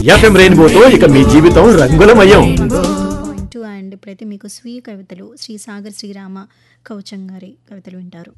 FM రెయిన్బోతో ఇక మీ జీవితం రంగులమయం పాయింట్ టూ అండ్ ఇప్పుడైతే మీకు స్వీయ కవితలు శ్రీ సాగర్ శ్రీరామ కవచం గారి కవితలు వింటారు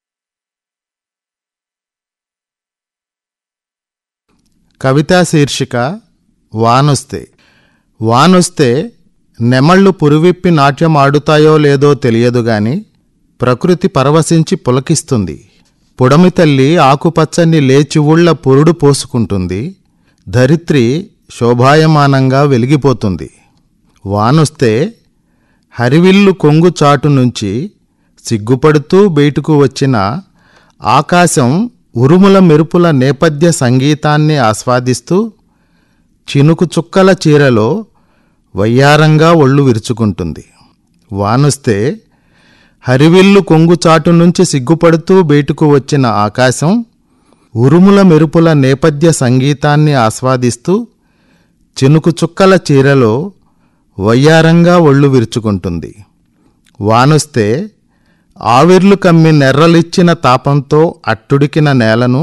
కవితా శీర్షిక వానొస్తే వానొస్తే నెమళ్ళు పురువిప్పి నాట్యం ఆడుతాయో లేదో తెలియదు గాని ప్రకృతి పరవశించి పులకిస్తుంది పుడమి తల్లి ఆకుపచ్చని లేచివుళ్ల పురుడు పోసుకుంటుంది ధరిత్రి శోభాయమానంగా వెలిగిపోతుంది వానొస్తే హరివిల్లు కొంగు చాటు నుంచి సిగ్గుపడుతూ బయటకు వచ్చిన ఆకాశం ఉరుముల మెరుపుల నేపథ్య సంగీతాన్ని ఆస్వాదిస్తూ చినుకు చుక్కల చీరలో వయ్యారంగా ఒళ్ళు విరుచుకుంటుంది వానొస్తే హరివిల్లు కొంగు చాటు నుంచి సిగ్గుపడుతూ బయటకు వచ్చిన ఆకాశం ఉరుముల మెరుపుల నేపథ్య సంగీతాన్ని ఆస్వాదిస్తూ చినుకు చుక్కల చీరలో వయ్యారంగా ఒళ్ళు విరుచుకుంటుంది వానొస్తే ఆవిర్లు కమ్మి నెర్రలిచ్చిన తాపంతో అట్టుడికిన నేలను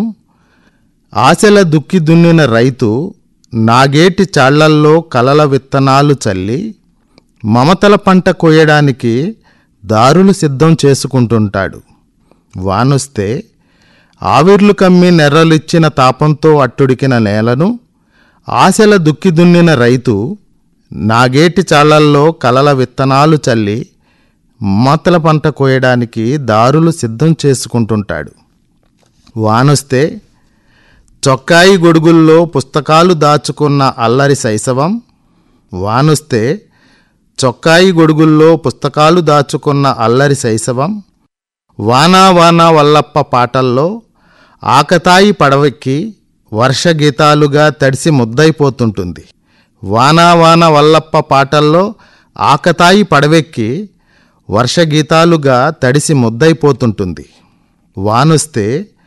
ఆశల దుక్కి దున్నిన రైతు నాగేటి చాళ్లల్లో కలల విత్తనాలు చల్లి మమతల పంట కోయడానికి దారులు సిద్ధం చేసుకుంటుంటాడు వానొస్తే ఆవిర్లు కమ్మి నెర్రలిచ్చిన తాపంతో అట్టుడికిన నేలను ఆశల దుక్కి దున్నిన రైతు నాగేటి చాళ్లల్లో కలల విత్తనాలు చల్లి మమతల పంట కోయడానికి దారులు సిద్ధం చేసుకుంటుంటాడు వానొస్తే చొక్కాయి గొడుగుల్లో పుస్తకాలు దాచుకున్న అల్లరి శైశవం వానొస్తే చొక్కాయి గొడుగుల్లో పుస్తకాలు దాచుకున్న అల్లరి శైశవం వానా వానా వల్లప్ప పాటల్లో ఆకతాయి పడవెక్కి వర్షగీతాలుగా తడిసి ముద్దైపోతుంటుంది వానా వాన వల్లప్ప పాటల్లో ఆకతాయి పడవెక్కి వర్షగీతాలుగా తడిసి ముద్దైపోతుంటుంది వానొస్తే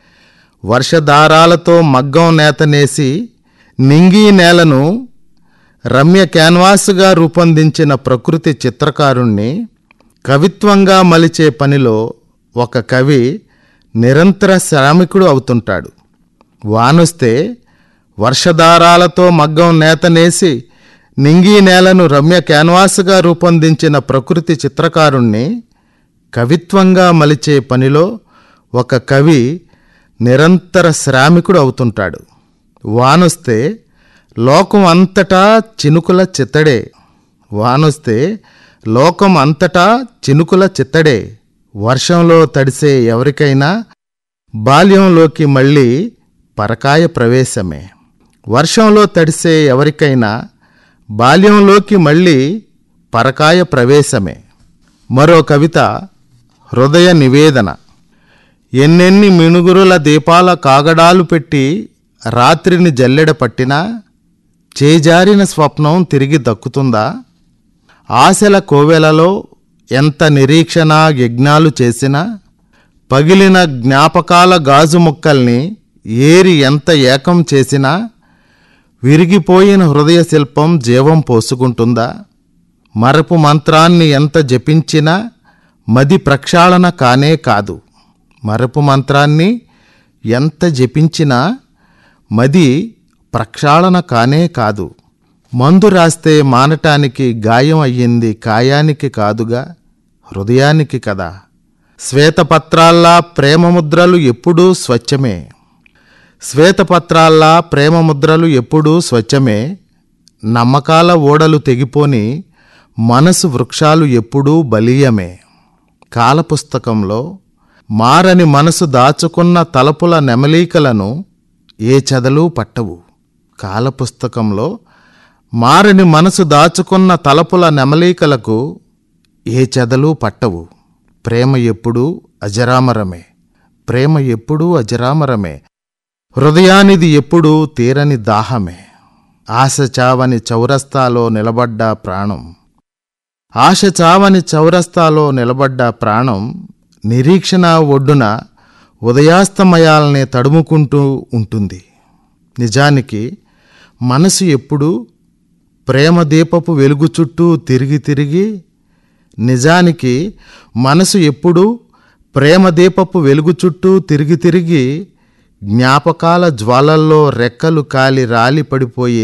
వర్షధారాలతో మగ్గం నేతనేసి నింగి నేలను రమ్య క్యాన్వాసుగా రూపొందించిన ప్రకృతి చిత్రకారుణ్ణి కవిత్వంగా మలిచే పనిలో ఒక కవి నిరంతర శ్రామికుడు అవుతుంటాడు వానొస్తే వర్షధారాలతో మగ్గం నేతనేసి నింగి నేలను రమ్య క్యాన్వాసుగా రూపొందించిన ప్రకృతి చిత్రకారుణ్ణి కవిత్వంగా మలిచే పనిలో ఒక కవి నిరంతర శ్రామికుడు అవుతుంటాడు వానొస్తే లోకం అంతటా చినుకుల చిత్తడే వానొస్తే లోకం అంతటా చినుకుల చిత్తడే వర్షంలో తడిసే ఎవరికైనా బాల్యంలోకి మళ్ళీ పరకాయ ప్రవేశమే వర్షంలో తడిసే ఎవరికైనా బాల్యంలోకి మళ్ళీ పరకాయ ప్రవేశమే మరో కవిత హృదయ నివేదన ఎన్నెన్ని మినుగురుల దీపాల కాగడాలు పెట్టి రాత్రిని జల్లెడ పట్టినా చేజారిన స్వప్నం తిరిగి దక్కుతుందా ఆశల కోవెలలో ఎంత నిరీక్షణ యజ్ఞాలు చేసినా పగిలిన జ్ఞాపకాల గాజు ముక్కల్ని ఏరి ఎంత ఏకం చేసినా విరిగిపోయిన హృదయ శిల్పం జీవం పోసుకుంటుందా మరపు మంత్రాన్ని ఎంత జపించినా మది ప్రక్షాళన కానే కాదు మరపు మంత్రాన్ని ఎంత జపించినా మది ప్రక్షాళన కానే కాదు మందు రాస్తే మానటానికి గాయం అయ్యింది కాయానికి కాదుగా హృదయానికి కదా శ్వేతపత్రాల్లా ప్రేమముద్రలు ఎప్పుడూ స్వచ్ఛమే శ్వేతపత్రాల్లా ప్రేమముద్రలు ఎప్పుడూ స్వచ్ఛమే నమ్మకాల ఓడలు తెగిపోని మనసు వృక్షాలు ఎప్పుడూ బలీయమే కాలపుస్తకంలో మారని మనసు దాచుకున్న తలపుల నెమలీకలను ఏ చెదలు పట్టవు కాలపుస్తకంలో మారని మనసు దాచుకున్న తలపుల నెమలీకలకు ఏ చెదలు పట్టవు ప్రేమ ఎప్పుడూ అజరామరమే ప్రేమ ఎప్పుడూ అజరామరమే హృదయానిది ఎప్పుడూ తీరని దాహమే ఆశ చావని చౌరస్తాలో నిలబడ్డ ప్రాణం ఆశ చావని చౌరస్తాలో నిలబడ్డ ప్రాణం నిరీక్షణ ఒడ్డున ఉదయాస్తమయాల్ని తడుముకుంటూ ఉంటుంది నిజానికి మనసు ఎప్పుడూ ప్రేమ దీపపు వెలుగు చుట్టూ తిరిగి తిరిగి నిజానికి మనసు ఎప్పుడూ ప్రేమ దీపపు వెలుగు చుట్టూ తిరిగి తిరిగి జ్ఞాపకాల జ్వాలల్లో రెక్కలు కాలి రాలి పడిపోయే